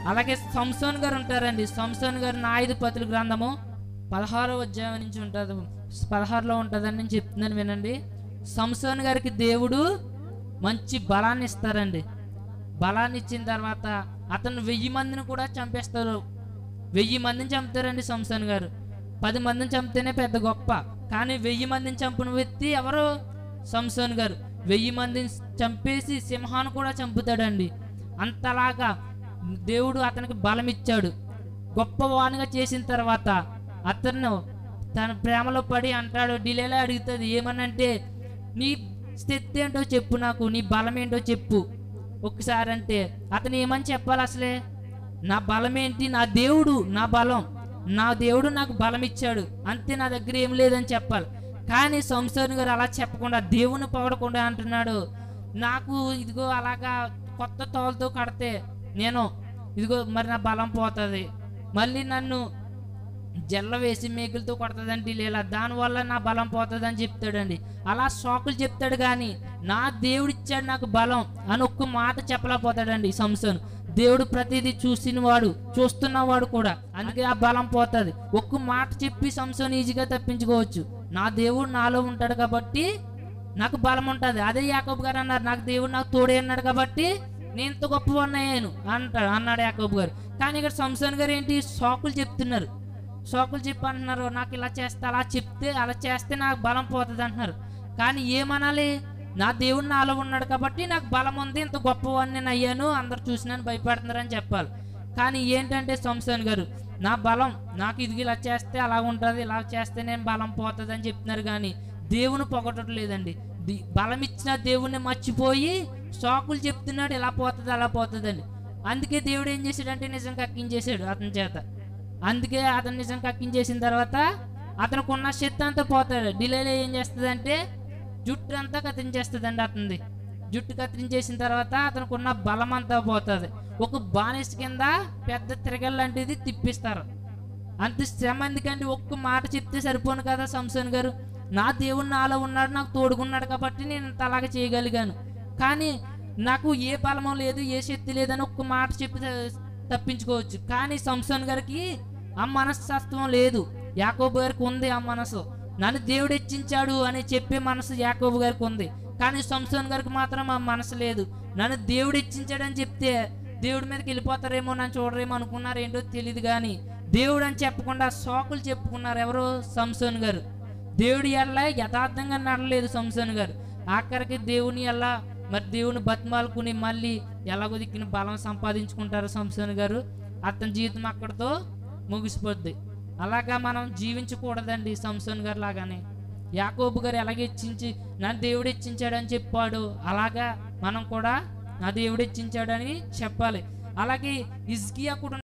అలాగే సంసోన్ గారు ఉంటారండి సంసోన్ గారు నాయుధపతుల గ్రంథము పదహారో అధ్యాయం నుంచి ఉంటుంది పదహారులో ఉంటుందని నేను చెప్తున్నాను వినండి సంసోన్ గారికి దేవుడు మంచి బలాన్ని ఇస్తారండి బలాన్ని ఇచ్చిన తర్వాత అతను వెయ్యి మందిని కూడా చంపేస్తారు వెయ్యి మందిని చంపుతారండి సంసోన్ గారు పది మందిని చంపితేనే పెద్ద గొప్ప కానీ వెయ్యి మందిని చంపిన వ్యక్తి ఎవరు సంసోన్ గారు వెయ్యి మందిని చంపేసి సింహాన్ని కూడా చంపుతాడండి అంతలాగా దేవుడు అతనికి బలం ఇచ్చాడు గొప్ప వానిగా చేసిన తర్వాత అతను తన ప్రేమలో పడి అంటాడు డిలేలా అడుగుతుంది ఏమనంటే నీ స్థితి ఏంటో చెప్పు నాకు నీ బలం ఏంటో చెప్పు ఒకసారి అంటే అతను ఏమని చెప్పాలి అసలే నా బలం ఏంటి నా దేవుడు నా బలం నా దేవుడు నాకు బలం ఇచ్చాడు అంతే నా దగ్గర ఏం లేదని చెప్పాలి కానీ సంసోన్ గారు అలా చెప్పకుండా దేవుని పొగడకుండా అంటున్నాడు నాకు ఇదిగో అలాగా కొత్త తోలతో కడితే నేను ఇదిగో మరి నా బలం పోతుంది మళ్ళీ నన్ను జల్ల వేసి మేకులతో కొడుతుందండి లేదా దానివల్ల నా బలం పోతుందని చెప్తాడండి అలా షాకులు చెప్తాడు కానీ నా దేవుడు ఇచ్చాడు నాకు బలం అని ఒక్క మాట చెప్పలేకపోతాడండి సంసోన్ దేవుడు ప్రతిదీ చూసినవాడు చూస్తున్నవాడు కూడా అందుకే ఆ బలం పోతుంది ఒక్క మాట చెప్పి సంసోన్ ఈజీగా తప్పించుకోవచ్చు నా దేవుడు నాలో ఉంటాడు కాబట్టి నాకు బలం ఉంటుంది అదే యాకోబు గారు అన్నారు నాకు దేవుడు నాకు తోడే అన్నాడు కాబట్టి నేను ఇంత గొప్పవన్నాను అంటాడు అన్నాడు యాకోబు గారు కానీ ఇక్కడ సంసోన్ గారు ఏంటి షాకులు చెప్తున్నారు షోకులు చెప్పి అంటున్నారు నాకు ఇలా చేస్తే అలా చెప్తే అలా చేస్తే నాకు బలం పోతుంది అంటున్నారు కానీ ఏమనాలి నా దేవుడు నాలో ఉన్నాడు కాబట్టి నాకు బలం ఉంది ఇంత గొప్పవాడిని నేను అయ్యాను అందరు చూసినాను భయపడుతున్నారని చెప్పాలి కానీ ఏంటంటే సంసోన్ గారు నా బలం నాకు ఇది ఇలా చేస్తే అలా ఉంటుంది ఇలా చేస్తే నేను బలం పోతుంది అని చెప్తున్నారు కానీ దేవుని పొగటం లేదండి ది- బలం ఇచ్చిన దేవుణ్ణి మర్చిపోయి షాకులు చెప్తున్నాడు ఇలా పోతుంది అలా పోతుందండి అందుకే దేవుడు ఏం చేశాడంటే నిజం కక్కించేశాడు అతని చేత అందుకే అతను నిజం కక్కించేసిన తర్వాత అతనికి ఉన్న శక్తి అంతా పోతాడు డిలేలో ఏం చేస్తుందంటే జుట్టు అంతా కత్తిరించేస్తుందండి అతనిది జుట్టు కత్తిరించేసిన తర్వాత అతనికి ఉన్న బలం అంతా పోతుంది ఒక బానిస కింద పెద్ద తిరగల్ లాంటిది తిప్పిస్తారు అంత శ్రమ ఎందుకంటే ఒక్క మాట చెప్తే సరిపోను కదా సంసోన్ గారు నా దేవుడు నాలో ఉన్నాడు నాకు తోడుకున్నాడు కాబట్టి నేను ఇంత అలాగ చేయగలిగాను కానీ నాకు ఏ బలమో లేదు ఏ శక్తి లేదని ఒక్క మాట చెప్పి త- తప్పించుకోవచ్చు కానీ సంసోన్ గారికి ఆ మనస్తత్వం లేదు యాకోబు గారికి ఉంది ఆ మనసు నన్ను దేవుడు హెచ్చించాడు అని చెప్పే మనసు యాకోబు గారికి ఉంది కానీ సంసోన్ గారికి మాత్రం ఆ మనసు లేదు నన్ను దేవుడు హెచ్చించాడని చెప్తే దేవుడి మీదకి వెళ్ళిపోతారేమో నన్ను చూడరేమో అనుకున్నారు ఏంటో తెలియదు కానీ దేవుడు అని చెప్పకుండా సోకులు చెప్పుకున్నారు ఎవరు సంసోన్ గారు దేవుడి ఎల్ల యథార్థంగా నడలేదు సంసోన్ గారు ఆఖరికి దేవుని ఎల్ల మరి దేవుని బతిమాలుకుని మళ్ళీ ఎలాగో దిక్కిన బలం సంపాదించుకుంటారు సంసోన్ గారు అతని జీవితం అక్కడితో ముగిసిపోద్ది అలాగా మనం జీవించకూడదండి సంసోన్ గారు లాగానే యాకోబు గారు ఎలాగ హెచ్చించి నా దేవుడు హెచ్చించాడని చెప్పాడు అలాగా మనం కూడా నా దేవుడు హెచ్చించాడని చెప్పాలి అలాగే ఇజ్కియా కూడా